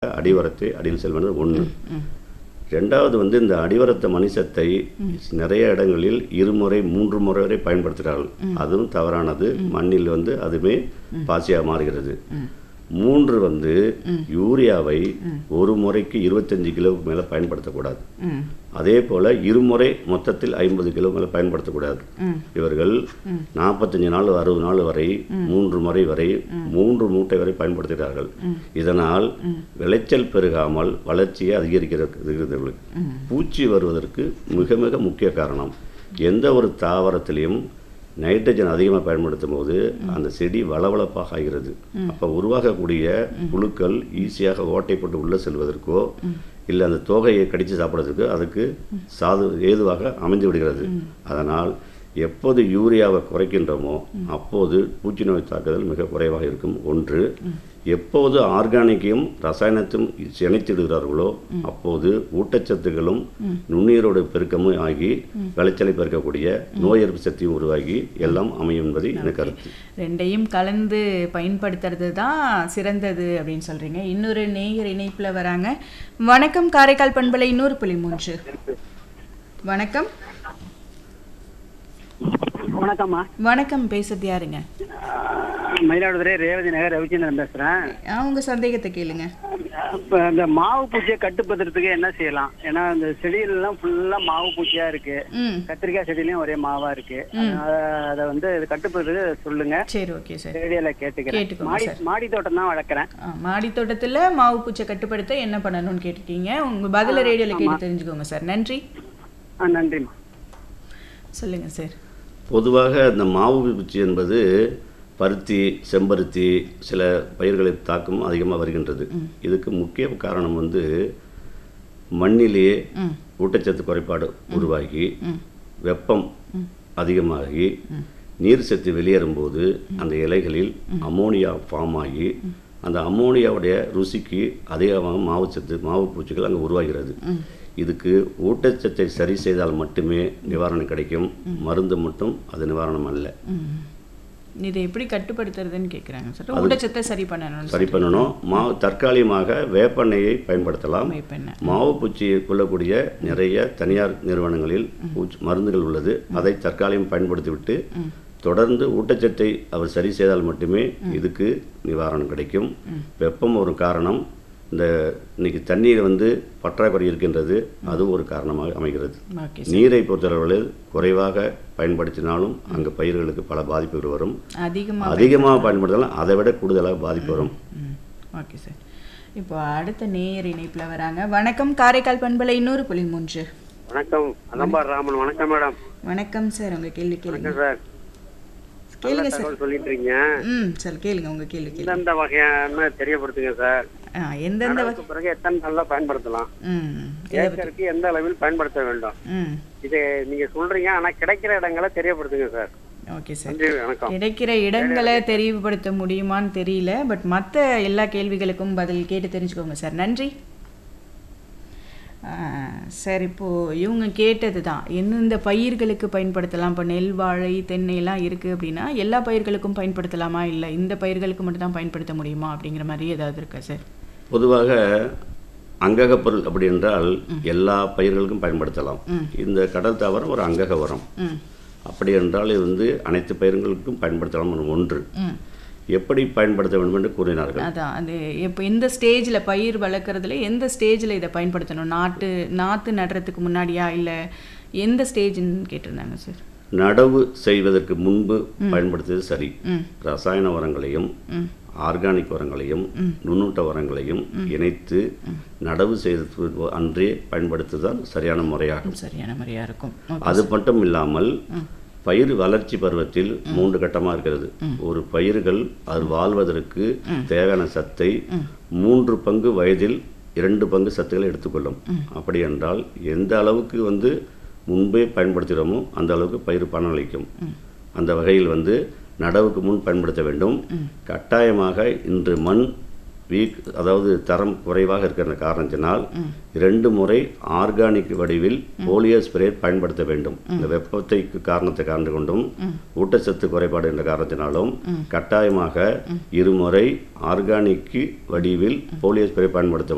அடிவரத்தை அடியில் செல்வது ஒன்று ரெண்டாவது வந்து இந்த அடிவரத்த மணிசத்தை நிறைய இடங்களில் இருமுறை மூன்று முறை வரை பயன்படுத்துகிறார்கள் அதுவும் தவறானது மண்ணில் வந்து அதுவுமே பாசியாக மாறுகிறது மூன்று வந்து யூரியாவை ஒரு முறைக்கு இருபத்தஞ்சு கிலோவுக்கு மேலே பயன்படுத்தக்கூடாது ம் அதே போல் இருமுறை மொத்தத்தில் ஐம்பது கிலோ மேலே பயன்படுத்தக்கூடாது ம். இவர்கள் நாற்பத்தஞ்சு நாள் அறுபது நாள் வரை மூன்று முறை வரை மூன்று மூட்டை வரை பயன்படுத்துகிறார்கள் இதனால் விளைச்சல் பெருகாமல் வளர்ச்சியை அதிகரிக்கிறது பூச்சி வருவதற்கு மிக மிக முக்கிய காரணம் எந்த ஒரு தாவரத்திலையும் நைட்ரஜன் அதிகமாக பயன்படுத்தும் போது அந்த செடி வளவளப்பாக ஆகிறது அப்போ உருவாகக்கூடிய புழுக்கள் ஈஸியாக ஓட்டை போட்டு உள்ளே செல்வதற்கோ இல்லை அந்த தோகையை கடித்து சாப்பிட்றதுக்கு அதுக்கு சாது ஏதுவாக அமைந்து விடுகிறது அதனால் எப்போது யூரியாவை குறைக்கின்றோமோ அப்போது பூச்சி நோய் தாக்குதல் மிக குறைவாக இருக்கும் ஒன்று எப்போது ஆர்கானிக்கையும் ரசாயனத்தையும் இணைத்திடுகிறார்களோ அப்போது ஊட்டச்சத்துக்களும் நுண்ணுயிரோட பெருக்கமும் ஆகி விளைச்சலை பெருக்கக்கூடிய நோய் எதிர்ப்பு சக்தியும் உருவாகி எல்லாம் அமையும் என்பது எனக்கு கருத்து ரெண்டையும் கலந்து பயன்படுத்துறது தான் சிறந்தது அப்படின்னு சொல்றீங்க இன்னொரு நேயர் இணைப்புல வராங்க வணக்கம் காரைக்கால் பண்பலை இன்னொரு புள்ளி மூன்று வணக்கம் வணக்கம்மா வணக்கம் பேசுறது யாருங்க அஹ் மயிலாடுதுறை ரேவதி நகர் ரவிச்சந்திரன் பேசுறேன் ஆ, உங்க சந்தேகத்தை கேளுங்க இப்போ இந்த மாவு பூச்சியை கட்டுப்படுத்துறதுக்கு என்ன செய்யலாம் ஏன்னா இந்த செடியிலலாம் ஃபுல்லா மாவு பூச்சியா இருக்கு ம் கத்திரிக்காய் செடியிலயும் ஒரே மாவா இருக்கு அதனால அதை வந்து இது கட்டுப்படுத்துறதுக்கு சொல்லுங்க சரி ஓகே சார் ரேடியோல கேட்டுக்கிறேன் கேட்டுக்கோங்க மாடி சார். மாடி தோட்டம் தான் வளர்க்குறேன் ஆ, மாடி தோட்டத்துல மாவு பூச்சை கட்டுப்படுத்த என்ன பண்ணணும்னு கேட்டுட்டீங்க உங்க பதில ரேடியோல கேட்டு தெரிஞ்சுக்கோங்க சார் நன்றி ஆ நன்றிம்மா சொல்லுங்க சார் பொதுவாக இந்த மாவு பூச்சி என்பது பருத்தி செம்பருத்தி சில பயிர்களை தாக்கம் அதிகமாக வருகின்றது இதுக்கு முக்கிய காரணம் வந்து மண்ணிலேயே ம் ஊட்டச்சத்து குறைபாடு உருவாகி ம் வெப்பம் அதிகமாகி நீர் சத்து வெளியேறும்போது அந்த இலைகளில் அமோனியா ஃபார்ம் ஆகி அந்த அமோனியாவுடைய ருசிக்கு அதிகமாக மாவுச்சத்து மாவு பூச்சிகள் அங்கே உருவாகிறது இதுக்கு ஊட்டச்சத்தை சரி செய்தால் மட்டுமே நிவாரணம் கிடைக்கும் மருந்து மட்டும் அது நிவாரணம் அல்ல ம். இதை எப்படி கட்டுப்படுத்துறதுன்னு கேக்குறாங்க சார் ஊட்டச்சத்தை சரி பண்ணணும் சரி பண்ணணும் மா தற்காலிகமாக வேப்பெண்ணெயை பயன்படுத்தலாம் பண்ண மாவு பூச்சியை கொல்லக்கூடிய நிறைய தனியார் நிறுவனங்களில் பூச்சி மருந்துகள் உள்ளது அதை தற்காலிகம் பயன்படுத்திவிட்டு தொடர்ந்து ஊட்டச்சத்தை அவர் சரி செய்தால் மட்டுமே இதுக்கு நிவாரணம் கிடைக்கும் வெப்பம் ஒரு காரணம் இந்த இன்னைக்கு தண்ணீர் வந்து பற்றாக்குறை இருக்கின்றது அது ஒரு காரணமாக அமைகிறது ஓகே நீரை பொறுத்தளவில் குறைவாக பயன்படுத்தினாலும் அங்கே பயிர்களுக்கு பல பாதிப்புகள் வரும் அதிகமா அதிகமாக பயன்படுத்தினாலும் அதை விட கூடுதலாக பாதிப்பு வரும் ம் ஓகே சார் இப்போ அடுத்த நேயர் இணைப்புல வராங்க வணக்கம் காரைக்கால் பண்பலை இன்னொரு புள்ளி மூன்று வணக்கம் அலம்பார் ராமன் வணக்கம் மேடம் வணக்கம் சார் உங்க கேள்வி கேளுங்க சார் கேளுங்க சார் தகவல் சொல்லிட்டு இருக்கீங்க ம் சார் கேளுங்க உங்க கேள்வி கேளுங்க எந்தெந்த வகையான தெரியப்படுத்துங்க சார் ஆ எந்தெந்த வகை அதுக்கு பிறகு எத்தனை நாள்ல பயன்படுத்தலாம் ம் இதை பத்தி ஏக்கருக்கு எந்த அளவில் பயன்படுத்த வேண்டும் ம் இது நீங்க சொல்றீங்க ஆனா கிடைக்கிற இடங்களை தெரியப்படுத்துங்க சார் ஓகே சார் நன்றி வணக்கம் கிடைக்கிற இடங்களை தெரிவுபடுத்த முடியுமான்னு தெரியல பட் மற்ற எல்லா கேள்விகளுக்கும் பதில் கேட்டு தெரிஞ்சுக்கோங்க சார் நன்றி ஆ, சார் இப்போது இவங்க கேட்டது தான் எந்தெந்த பயிர்களுக்கு பயன்படுத்தலாம் இப்போ நெல் வாழை தென்னையெல்லாம் இருக்குது அப்படின்னா எல்லா பயிர்களுக்கும் பயன்படுத்தலாமா இல்லை இந்த பயிர்களுக்கு மட்டும் தான் பயன்படுத்த முடியுமா அப்படிங்கிற மாதிரி ஏதாவது இருக்கா சார் பொதுவாக அங்கக பொருள் அப்படி என்றால் எல்லா பயிர்களுக்கும் பயன்படுத்தலாம் இந்த கடல் தாவரம் ஒரு அங்கக உரம் ம் அப்படி என்றால் இது வந்து அனைத்து பயிர்களுக்கும் பயன்படுத்தலாம் என்று ஒன்று ம் எப்படி பயன்படுத்த வேண்டும் என்று கூறினார்கள் அதான் அது இப்போ எந்த ஸ்டேஜில் பயிர் வளர்க்குறதுல எந்த ஸ்டேஜில் இதை பயன்படுத்தணும் நாட்டு நாற்று நடுறதுக்கு முன்னாடியா இல்லை எந்த ஸ்டேஜ்னு கேட்டிருந்தாங்க சார் நடவு செய்வதற்கு முன்பு பயன்படுத்துவது சரி ம் ரசாயன உரங்களையும் ம் ஆர்கானிக் உரங்களையும் நுண்ணூட்ட உரங்களையும் இணைத்து நடவு செய்து அன்றே பயன்படுத்துதல் சரியான முறையாகும் சரியான முறையாக இருக்கும் அது மட்டும் இல்லாமல் பயிர் வளர்ச்சி பருவத்தில் மூன்று கட்டமாக இருக்கிறது ஒரு பயிர்கள் அது வாழ்வதற்கு தேவையான சத்தை மூன்று பங்கு வயதில் இரண்டு பங்கு சத்துக்களை எடுத்துக்கொள்ளும் அப்படி என்றால் எந்த அளவுக்கு வந்து முன்பே பயன்படுத்துகிறோமோ அந்த அளவுக்கு பயிர் பலனளிக்கும் அந்த வகையில் வந்து நடவுக்கு முன் பயன்படுத்த வேண்டும் கட்டாயமாக இன்று மண் வீக் அதாவது தரம் குறைவாக இருக்கிற காரணத்தினால் இரண்டு முறை ஆர்கானிக் வடிவில் போலியோ ஸ்ப்ரே பயன்படுத்த வேண்டும் இந்த வெப்பத்தை காரணத்தை காரணம் கொண்டும் ஊட்டச்சத்து குறைபாடு என்ற காரணத்தினாலும் கட்டாயமாக இருமுறை ஆர்கானிக் வடிவில் போலியோ ஸ்ப்ரே பயன்படுத்த